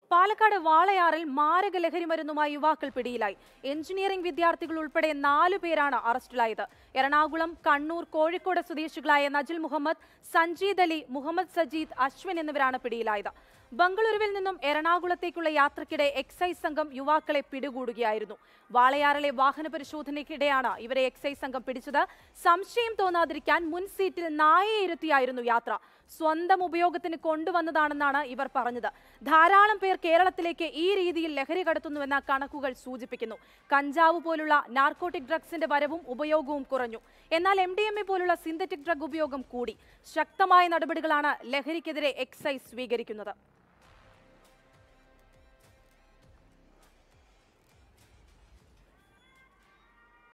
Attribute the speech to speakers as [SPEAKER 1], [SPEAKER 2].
[SPEAKER 1] പാലക്കാട് വാളയാറിൽ മാരക ലഹരി മരുന്നുമായി യുവാക്കൾ പിടിയിലായി എഞ്ചിനീയറിംഗ് വിദ്യാർത്ഥികൾ ഉൾപ്പെടെ നാലു പേരാണ് അറസ്റ്റിലായത് എറണാകുളം കണ്ണൂർ കോഴിക്കോട് സ്വദേശികളായ നജിൽ മുഹമ്മദ് സഞ്ജീദ് അലി മുഹമ്മദ് സജീദ് അശ്വിൻ എന്നിവരാണ് പിടിയിലായത് ബംഗളൂരുവിൽ നിന്നും എറണാകുളത്തേക്കുള്ള യാത്രക്കിടെ എക്സൈസ് സംഘം യുവാക്കളെ പിടികൂടുകയായിരുന്നു വാളയാറിലെ വാഹന പരിശോധനയ്ക്കിടെയാണ് ഇവരെ എക്സൈസ് സംഘം പിടിച്ചത് സംശയം തോന്നാതിരിക്കാൻ മുൻ സീറ്റിൽ നായയെ ഇരുത്തിയായിരുന്നു യാത്ര സ്വന്തം ഉപയോഗത്തിന് കൊണ്ടുവന്നതാണെന്നാണ് ഇവർ പറഞ്ഞത് ധാരാളം പേർ കേരളത്തിലേക്ക് ഈ രീതിയിൽ ലഹരി കടത്തുന്നുവെന്ന കണക്കുകൾ സൂചിപ്പിക്കുന്നു കഞ്ചാവ് പോലുള്ള നാർക്കോട്ടിക് ഡ്രഗ്സിന്റെ വരവും ഉപയോഗവും കുറഞ്ഞു എന്നാൽ എം ഡി എം എ പോലുള്ള സിന്തറ്റിക് ഡ്രഗ് ഉപയോഗം കൂടി ശക്തമായ നടപടികളാണ് ലഹരിക്കെതിരെ എക്സൈസ് സ്വീകരിക്കുന്നത്